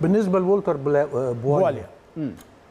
بالنسبه لولتر بلا- بواليا بواليا مم.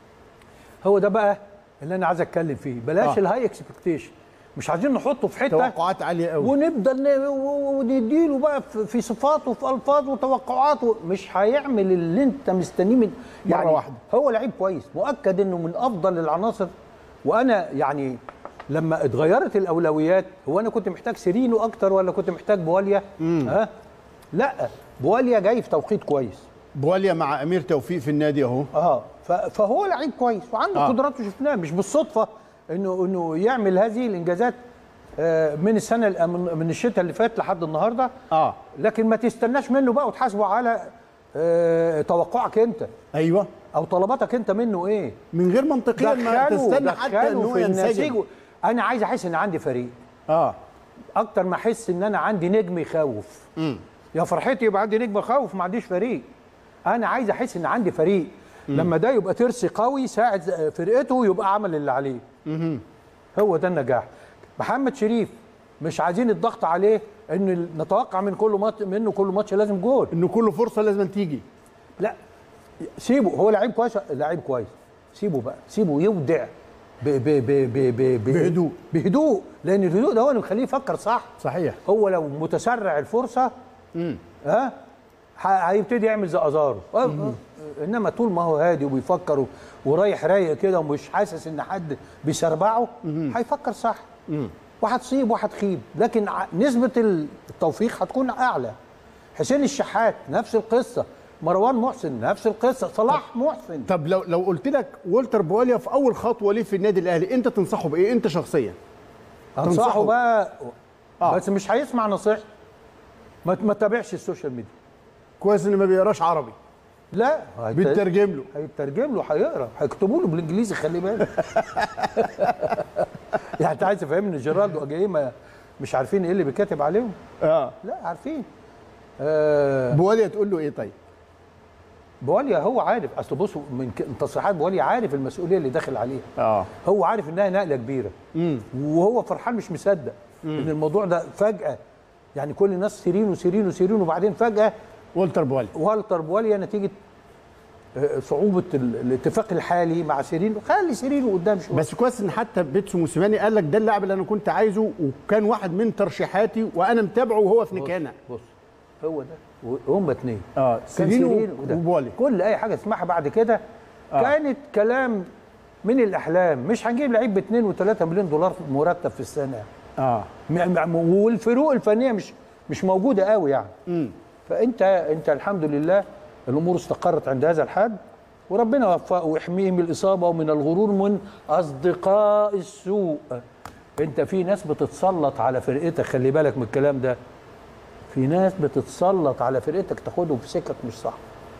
هو ده بقى اللي انا عايز اتكلم فيه بلاش آه. آه. الهاي اكسبكتيشن مش عايزين نحطه في حته توقعات عاليه قوي ونبدا ن- و- و- ونديله بقى في في صفات وفي الفاظ وتوقعات و- مش هيعمل اللي انت مستنيه من مرة واحدة. هو لعيب كويس مؤكد انه من افضل العناصر وانا يعني لما اتغيرت الاولويات هو انا كنت محتاج سيرينو اكتر ولا كنت محتاج بواليا ها لا بواليا جاي في توقيت كويس بواليا مع امير توفيق في النادي اهو اه ف- فهو لعيب كويس وعنده آه. آه. قدراته شفناها مش بالصدفه انه انه يعمل هذه الانجازات آه، من السنه الأ- من من الشتاء اللي فات لحد النهارده اه لكن ما تستناش منه بقى وتحاسبه على آه، توقعك انت ايوه او طلباتك انت منه ايه من غير منطقيا ما تستنى حتى دخله انه في النسيج ينسجم انا عايز احس ان عندي فريق اه اكتر ما احس ان انا عندي نجم يخوف مم. يا فرحتي يبقى عندي نجم يخوف ما عنديش فريق انا عايز احس ان عندي فريق لما ده يبقى ترسي قوي ساعد فرقته يبقى عمل اللي عليه هو ده النجاح محمد شريف مش عايزين الضغط عليه ان نتوقع من كل ماتش منه كل ماتش لازم جول انه كل فرصه لازم تيجي لا سيبه هو لعيب كويس لعيب كويس سيبه بقى سيبه يودع ب ب ب ب ب ب بهدوء. بهدوء لان الهدوء ده هو اللي مخليه يفكر صح صحيح هو لو متسرع الفرصه مم. ها ه- هيبتدي يعمل زي ازارو آه، آه. انما طول ما هو هادي وبيفكر و- ورايح رايق كده ومش حاسس ان حد بيسربعه هيفكر صح وهتصيب وهتخيب لكن ع- نسبه التوفيق هتكون اعلى حسين الشحات نفس القصه مروان محسن نفس القصه صلاح محسن طب لو لو قلت لك والتر بواليا في اول خطوه ليه في النادي الاهلي انت تنصحه بايه انت شخصيا انصحه تنصحه. بقى آه. بس مش هيسمع نصيحتي ما ما تتابعش السوشيال ميديا كويس ان ما بيقراش عربي لا هيت- بيترجم له هيترجم له هيقرا هيكتبوا له بالانجليزي خلي بالك يعني انت عايز تفهمني جيرالدو اجاي ما مش عارفين ايه اللي بيكاتب عليهم اه لا عارفين آه بواليا تقول له ايه طيب بواليا هو عارف اصل بصوا من ك- من تصريحات بواليا عارف المسؤوليه اللي داخل عليها اه هو عارف انها نقله كبيره وهو فرحان مش مصدق ان الموضوع ده فجاه يعني كل الناس سيرين وسيرين وسيرين وبعدين فجاه والتر بواليا والتر بواليا نتيجه آه، صعوبه ال- الاتفاق الحالي مع سيرين خلي سيرين قدام شويه بس كويس ان حتى بيتسو موسيماني قال لك ده اللاعب اللي انا كنت عايزه وكان واحد من ترشيحاتي وانا متابعه وهو في نكانه بص هو ده هم اتنين اه كان سيرين سيرين وده. وبواليا كل اي حاجه تسمعها بعد كده آه. كانت كلام من الاحلام مش هنجيب لعيب ب 2 و3 مليون دولار مرتب في السنه اه م- م- والفروق الفنيه مش مش موجوده قوي يعني امم فانت انت الحمد لله الامور استقرت عند هذا الحد وربنا يوفقه ويحميه من الاصابه ومن الغرور من اصدقاء السوء انت في ناس بتتسلط على فرقتك خلي بالك من الكلام ده في ناس بتتسلط على فرقتك تاخدهم في سكك مش صح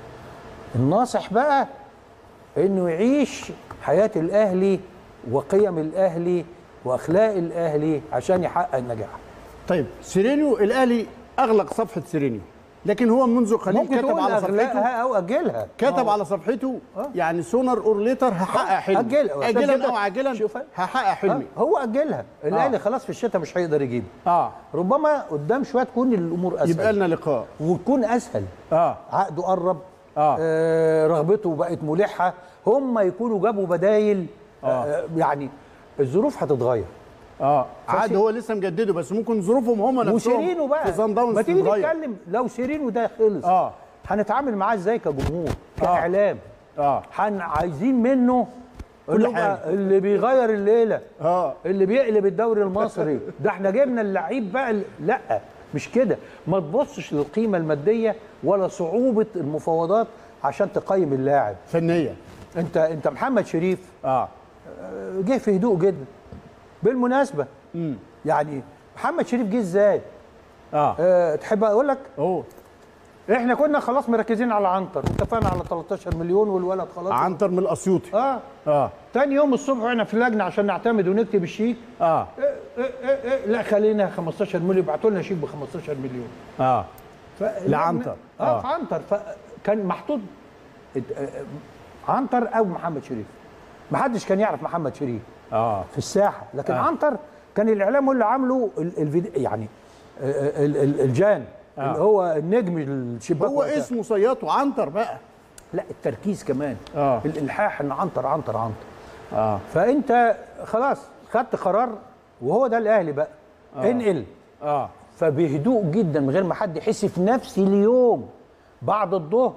الناصح بقى انه يعيش حياه الاهلي وقيم الاهلي واخلاق الاهلي عشان يحقق النجاح طيب سيرينيو الاهلي اغلق صفحه سيرينيو لكن هو منذ قليل ممكن كتب تقول على صفحته اغلاقها او اجلها كتب على صفحته يعني سونر اور ليتر هحقق حلمي أجلها. عشان اجلا كده او عاجلا شوف. هحقق حلمي آه، هو اجلها الاهلي خلاص في الشتاء مش هيقدر يجيب اه ربما قدام شويه تكون الامور اسهل يبقى لنا لقاء وتكون اسهل اه عقده قرب آه. آه رغبته بقت ملحه هم يكونوا جابوا بدايل آه. آه يعني الظروف هتتغير اه عاد فسي- هو لسه مجدده بس ممكن ظروفهم هم نفسهم وسيرينو بقى في صن داونز ما تيجي تتغير. نتكلم لو سيرينو ده خلص اه هنتعامل معاه ازاي كجمهور كاعلام اه هن عايزين منه كل اللي حاجة. بقى- اللي بيغير الليله اه اللي بيقلب الدوري المصري ده احنا جبنا اللعيب بقى ال- لا مش كده ما تبصش للقيمه الماديه ولا صعوبه المفاوضات عشان تقيم اللاعب فنيا انت انت محمد شريف اه آه، جه في هدوء جدا بالمناسبه امم يعني محمد شريف جه ازاي اه أه تحب اقول لك اوه احنا كنا خلاص مركزين على عنتر واتفقنا على 13 مليون والولد خلاص عنتر من الاسيوطي اه اه تاني يوم الصبح واحنا في اللجنه عشان نعتمد ونكتب الشيك اه إيه إيه إيه إيه لا خلينا 15 مليون يبعتوا لنا شيك ب 15 مليون اه ف... لعنتر. اه, آه. في عنتر فكان محطوط ات- آه، آه، عنتر او محمد شريف ما حدش كان يعرف محمد شريف اه في الساحه لكن آه. آه. عنتر كان الاعلام هو اللي عامله ال- الفيديو يعني آه، ال- ال- الجان آه. اللي هو النجم الشباك هو وقتها. اسمه صياط وعنتر بقى لا التركيز كمان آه. الالحاح ان عنتر عنتر عنتر اه فانت خلاص خدت قرار وهو ده الاهلي بقى آه. انقل اه فبهدوء جدا من غير ما حد يحس في نفس اليوم بعد الظهر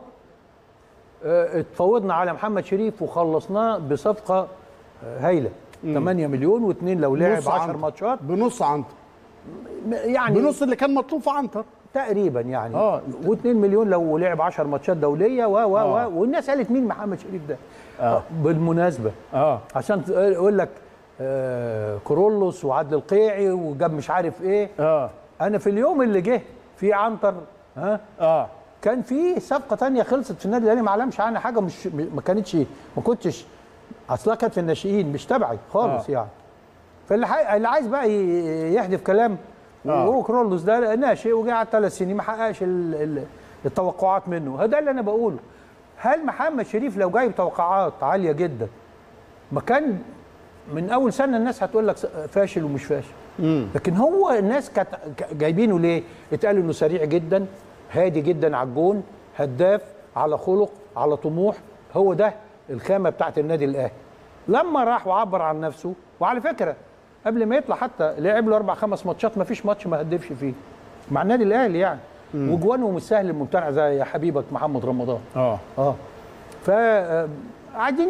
آه، اتفاوضنا على محمد شريف وخلصناه بصفقه آه، هايله 8 مليون واثنين لو لعب نص 10 عنتر. ماتشات بنص عنتر م- يعني بنص اللي كان مطلوب في عنتر تقريبا يعني آه. و2 مليون لو لعب 10 ماتشات دوليه و و آه. و والناس قالت مين محمد شريف ده آه. بالمناسبه اه عشان يقول لك آه كورولوس وعدل القيعي وجاب مش عارف ايه اه انا في اليوم اللي جه في عنتر ها اه كان في صفقه تانية خلصت في النادي الاهلي ما علمش عنها حاجه مش ما كانتش ما كنتش اصلها كانت في الناشئين مش تبعي خالص آه. يعني فاللي حي... اللي عايز بقى ي- يحدف كلام آه. وهو كرولوس ده ناشئ وجه على ثلاث سنين ما حققش ال... ال... التوقعات منه هذا اللي انا بقوله هل محمد شريف لو جايب توقعات عاليه جدا ما كان من اول سنه الناس هتقول لك فاشل ومش فاشل لكن هو الناس كانت ك- جايبينه ليه اتقال انه سريع جدا هادي جدا على الجون هداف على خلق على طموح هو ده الخامه بتاعت النادي الاهلي لما راح وعبر عن نفسه وعلى فكره قبل ما يطلع حتى لعب له اربع خمس ماتشات ما فيش ماتش ما هدفش فيه مع النادي الاهلي يعني وجوانه مش سهل الممتنع زي حبيبك محمد رمضان اه اه ف آه، قاعدين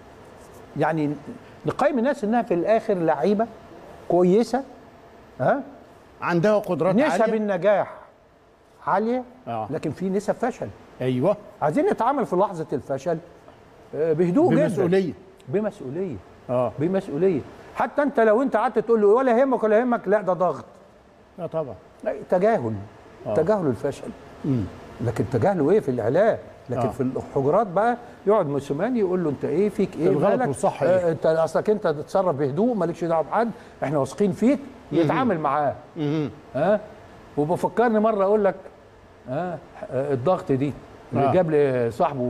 يعني نقيم الناس انها في الاخر لعيبه كويسه ها عندها قدرات نسب عاليه النجاح عاليه آه. لكن في نسب فشل ايوه عايزين نتعامل في لحظه الفشل آه، بهدوء جدا بمسؤوليه بمسؤوليه اه بمسؤوليه حتى انت لو انت قعدت تقول له ولا يهمك ولا يهمك لا ده ضغط اه طبعا لا، تجاهل تجاهل الفشل لكن تجاهله ايه في الاعلام لكن آه. في الحجرات بقى يقعد موسيماني يقول له انت ايه فيك ايه الغلط مالك؟ والصح آه إيه؟ انت اصلك انت تتصرف بهدوء مالكش دعوه بحد احنا واثقين فيك يتعامل معاه ها وبفكرني مره اقول لك ها آه الضغط دي اللي آه. جاب لصاحبه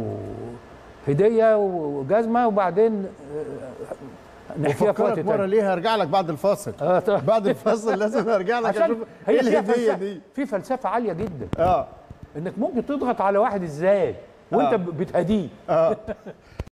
هديه وجزمه وبعدين آه، نحكيها في وقت وفكرك مره تاني ليه هرجع لك بعد الفاصل آه، طبعا. بعد الفاصل لازم ارجع لك عشان اشوف ايه هي فيها الهديه فلسفه دي في فلسفه عاليه جدا اه انك ممكن تضغط على واحد ازاي وانت آه. بتهديه اه